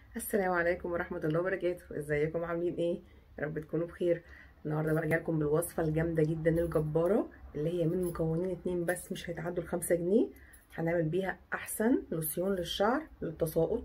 السلام عليكم ورحمة الله وبركاته ازيكم عاملين ايه يا رب تكونوا بخير النهارده بقى جايلكم بالوصفة الجامدة جدا الجبارة اللي هي من مكونين اتنين بس مش هيتعدوا الخمسة جنيه هنعمل بيها احسن لوسيون للشعر للتساقط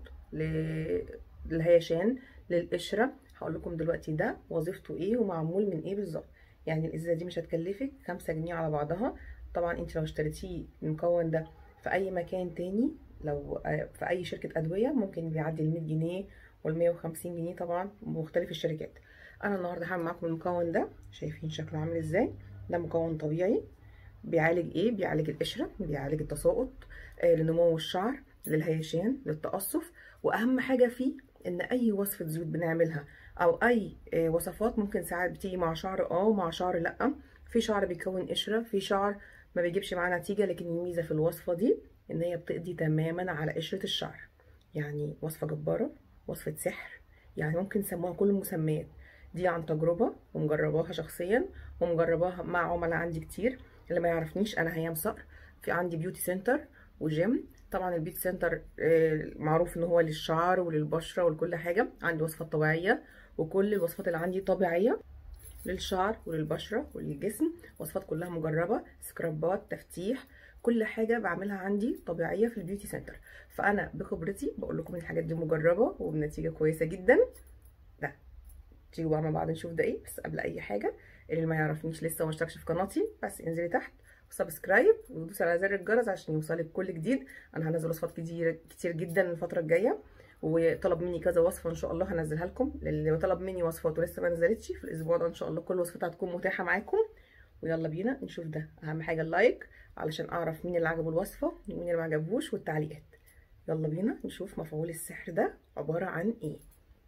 للهيشان للقشرة هقول لكم دلوقتي ده وظيفته ايه ومعمول من ايه بالظبط يعني الازازة دي مش هتكلفك خمسة جنيه على بعضها طبعا انت لو اشتريتيه المكون ده في اي مكان تاني لو في اي شركه ادويه ممكن بيعدي ال 100 جنيه وال 150 جنيه طبعا بمختلف الشركات انا النهارده هعمل معاكم المكون ده شايفين شكله عامل ازاي ده مكون طبيعي بيعالج ايه بيعالج القشره بيعالج التساقط آه لنمو الشعر للهيشان للتقصف واهم حاجه فيه ان اي وصفه زيوت بنعملها او اي آه وصفات ممكن ساعات بتيجي مع شعر اه ومع شعر لا في شعر بيكون قشره في شعر ما بيجيبش معاه نتيجه لكن الميزه في الوصفه دي ان هي بتقضي تماما على قشره الشعر يعني وصفه جباره وصفه سحر يعني ممكن نسموها كل المسميات دي عن تجربه ومجرباها شخصيا ومجرباها مع عملاء عندي كتير اللي ما يعرفنيش انا هيام صقر في عندي بيوتي سنتر وجيم طبعا البيوتي سنتر معروف ان هو للشعر وللبشره ولكل حاجه عندي وصفات طبيعيه وكل الوصفات اللي عندي طبيعيه للشعر وللبشره وللجسم وصفات كلها مجربه سكرابات تفتيح كل حاجه بعملها عندي طبيعيه في البيوتي سنتر فانا بخبرتي بقول لكم الحاجات دي مجربه وبنتيجه كويسه جدا ده تيجوا بقى مع بعض نشوف ده ايه بس قبل اي حاجه اللي ما يعرفنيش لسه وما اشتركش في قناتي بس انزلي تحت وسبسكرايب ودوسي على زر الجرس عشان يوصلك كل جديد انا هنزل وصفات كتير كتير جدا الفتره الجايه وطلب مني كذا وصفه ان شاء الله هنزلها لكم اللي طلب مني وصفات ولسه ما نزلتش في الاسبوع ده ان شاء الله كل وصفات هتكون متاحه معاكم ويلا بينا نشوف ده اهم حاجه اللايك علشان اعرف مين اللي عجبه الوصفه ومين اللي ما عجبوش والتعليقات يلا بينا نشوف مفعول السحر ده عباره عن ايه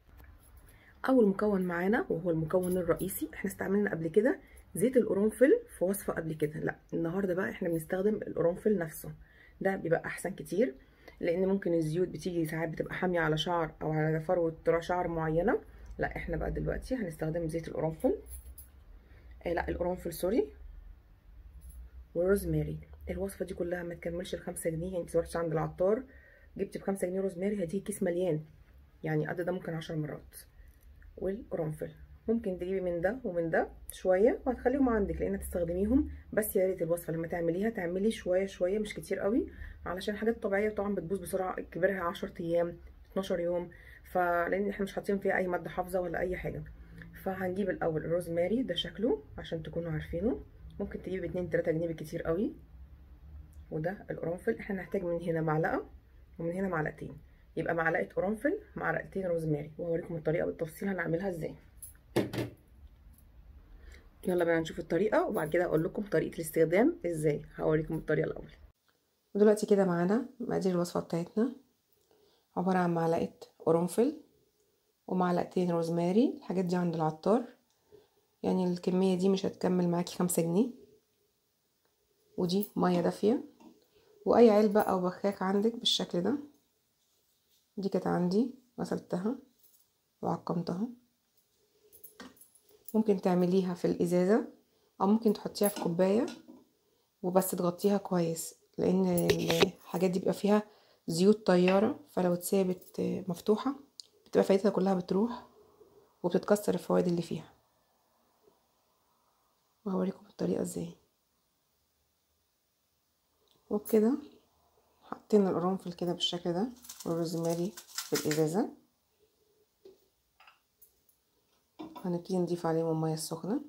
اول مكون معانا وهو المكون الرئيسي احنا استعملنا قبل كده زيت القرنفل في وصفه قبل كده لا النهارده بقى احنا بنستخدم القرنفل نفسه ده بيبقى احسن كتير لان ممكن الزيوت بتيجي ساعات بتبقى حاميه على شعر او على فروه شعر معينه لا احنا بقى دلوقتي هنستخدم زيت القرنفل آه لا القرنفل سوري والروزماري الوصفه دي كلها ما تكملش الخمسة جنيه يعني انت رحتي عند العطار جبتي بخمسة جنيه روزماري هديكي كيس مليان يعني قد ده ممكن عشر مرات والقرنفل ممكن تجيبي من ده ومن ده شويه وهتخليهم عندك لان هتستخدميهم بس يا ريت الوصفه لما تعمليها تعملي شويه شويه مش كتير قوي علشان حاجات طبيعيه طبعا بتبوظ بسرعه كبرها 10 ايام 12 يوم فلان احنا مش حاطين فيها اي ماده حافظه ولا اي حاجه فهنجيب الاول الروزماري ده شكله عشان تكونوا عارفينه ممكن تجيب 2 3 جنيه بالكتير قوي وده القرنفل احنا هنحتاج من هنا معلقه ومن هنا معلقتين يبقى معلقه قرنفل معلقتين روزماري وهوريكم الطريقه بالتفصيل هنعملها ازاي يلا بينا نشوف الطريقه وبعد كده اقول لكم طريقه الاستخدام ازاي هوريكم الطريقه الاول ودلوقتي كده معانا مقادير الوصفه بتاعتنا عباره عن معلقه قرنفل ومعلقتين روزماري الحاجات دي عند العطار يعني الكميه دي مش هتكمل معاكي خمسة جنيه ودي ميه دافيه واي علبه او بخاخ عندك بالشكل ده دي كانت عندي غسلتها وعقمتها ممكن تعمليها في الازازه او ممكن تحطيها في كوبايه وبس تغطيها كويس لان الحاجات دي بيبقى فيها زيوت طياره فلو اتسابت مفتوحه بتبقى فايدتها كلها بتروح وبتتكسر الفوائد اللي فيها وهوريكم الطريقه ازاي وبكده حطينا القرنفل كده بالشكل ده والروزماري في الازازه هنبتدي نضيف عليهم الميه السخنه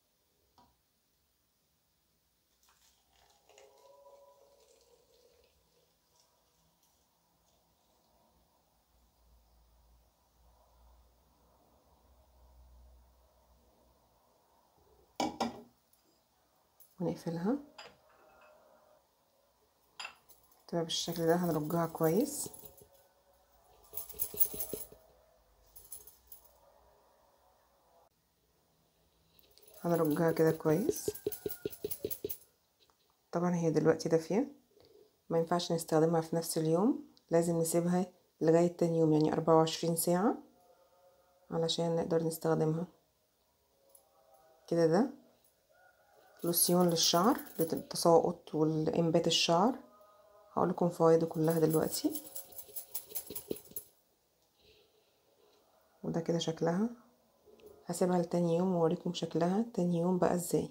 ونقفلها تبقى بالشكل ده هنرجها كويس هنرجها كده كويس طبعا هي دلوقتي دافية ما ينفعش نستخدمها في نفس اليوم لازم نسيبها لغاية تاني يوم يعني أربعة وعشرين ساعة علشان نقدر نستخدمها كده ده لوسيون للشعر للتساقط والإنبات الشعر هقول لكم فوائده كلها دلوقتي وده كده شكلها هسيبها لتاني يوم واوريكم شكلها تاني يوم بقى ازاي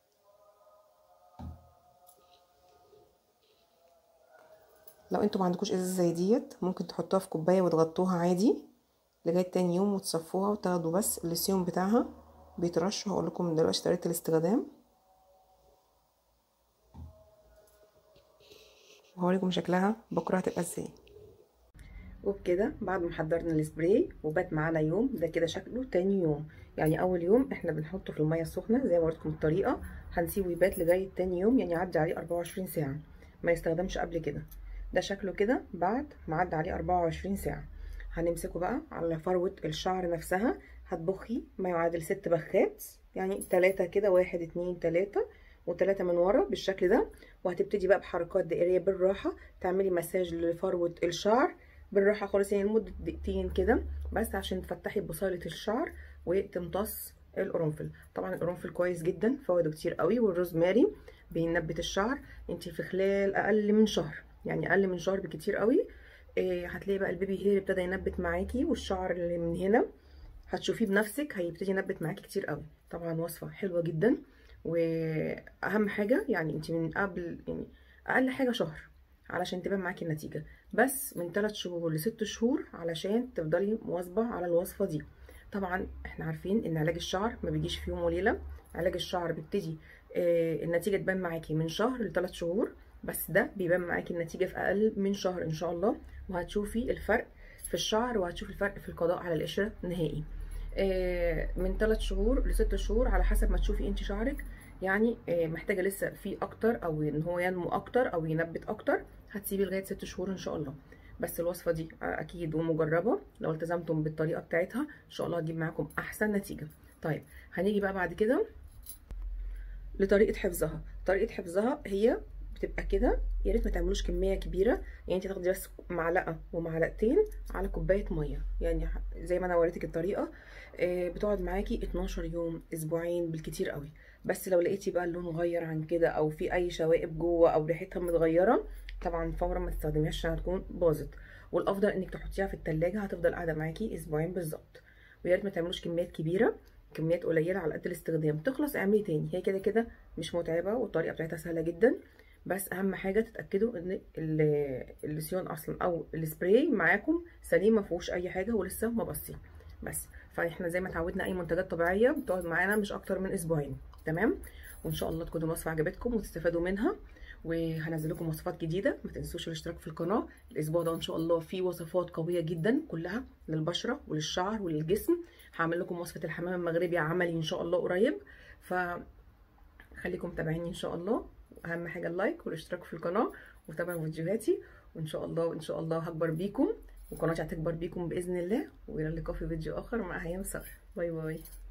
لو انتوا ما عندكوش ازازه زي ديت ممكن تحطوها في كوبايه وتغطوها عادي لغايه تاني يوم وتصفوها وتاخدوا بس الليسيوم بتاعها بيترش هقول لكم دلوقتي طريقه الاستخدام وهوريكم شكلها بكره هتبقى ازاي وبكده بعد ما حضرنا السبراي وبات معانا يوم ده كده شكله تاني يوم يعني اول يوم احنا بنحطه في الميه السخنه زي ما وريتكم الطريقه هنسيبه يبات لغايه تاني يوم يعني يعدي عليه 24 ساعه ما يستخدمش قبل كده ده شكله كده بعد ما عدى عليه 24 ساعه هنمسكه بقى على فروه الشعر نفسها هتبخي ما يعادل ست بخات يعني تلاتة كده واحد اتنين تلاتة وتلاتة من ورا بالشكل ده وهتبتدي بقى بحركات دائريه بالراحه تعملي مساج لفروه الشعر بالراحه خالص يعني لمده دقيقتين كده بس عشان تفتحي بصيله الشعر وتمتص القرنفل طبعا القرنفل كويس جدا فوائده كتير قوي والروزماري بينبت الشعر انت في خلال اقل من شهر يعني اقل من شهر بكتير قوي إيه هتلاقي بقى البيبي هير ابتدى ينبت معاكي والشعر اللي من هنا هتشوفيه بنفسك هيبتدي ينبت معاكي كتير قوي طبعا وصفه حلوه جدا واهم حاجه يعني انت من قبل يعني اقل حاجه شهر علشان تبان معاكي النتيجه بس من 3 شهور لست شهور علشان تفضلي مواظبه على الوصفه دي طبعا احنا عارفين ان علاج الشعر ما بيجيش في يوم وليله علاج الشعر بيبتدي آه النتيجه تبان معاكي من شهر لثلاث شهور بس ده بيبان معاكي النتيجه في اقل من شهر ان شاء الله وهتشوفي الفرق في الشعر وهتشوفي الفرق في القضاء على القشره نهائي آه من 3 شهور لست شهور على حسب ما تشوفي انت شعرك يعني آه محتاجه لسه في اكتر او ان هو ينمو اكتر او ينبت اكتر هتسيبي لغايه ست شهور ان شاء الله بس الوصفه دي اكيد ومجربه لو التزمتم بالطريقه بتاعتها ان شاء الله هتجيب معاكم احسن نتيجه طيب هنيجي بقى بعد كده لطريقه حفظها طريقه حفظها هي بتبقى كده يا ريت ما تعملوش كميه كبيره يعني انت تاخدي بس معلقه ومعلقتين على كوبايه ميه يعني زي ما انا وريتك الطريقه بتقعد معاكي 12 يوم اسبوعين بالكتير قوي بس لو لقيتي بقى اللون غير عن كده او في اي شوائب جوه او ريحتها متغيره طبعا فورا ما تستخدميهاش عشان هتكون باظت والافضل انك تحطيها في التلاجة هتفضل قاعده معاكي اسبوعين بالظبط ويا ريت ما تعملوش كميات كبيره كميات قليله على قد الاستخدام تخلص اعملي تاني هي كده كده مش متعبه والطريقه بتاعتها سهله جدا بس اهم حاجه تتاكدوا ان اللسيون اصلا او السبراي معاكم سليم ما فيهوش اي حاجه ولسه ما بصي بس فاحنا زي ما اتعودنا اي منتجات طبيعيه بتقعد معانا مش اكتر من اسبوعين تمام وان شاء الله تكون الوصفه عجبتكم وتستفادوا منها وهنزل لكم وصفات جديده ما تنسوش الاشتراك في القناه الاسبوع ده ان شاء الله في وصفات قويه جدا كلها للبشره وللشعر وللجسم هعمل لكم وصفه الحمام المغربي عملي ان شاء الله قريب ف خليكم متابعيني ان شاء الله اهم حاجه اللايك والاشتراك في القناه وتابعوا فيديوهاتي وان شاء الله ان شاء الله هكبر بيكم وقناتي هتكبر بيكم باذن الله والى اللقاء في فيديو اخر مع هيام سار باي باي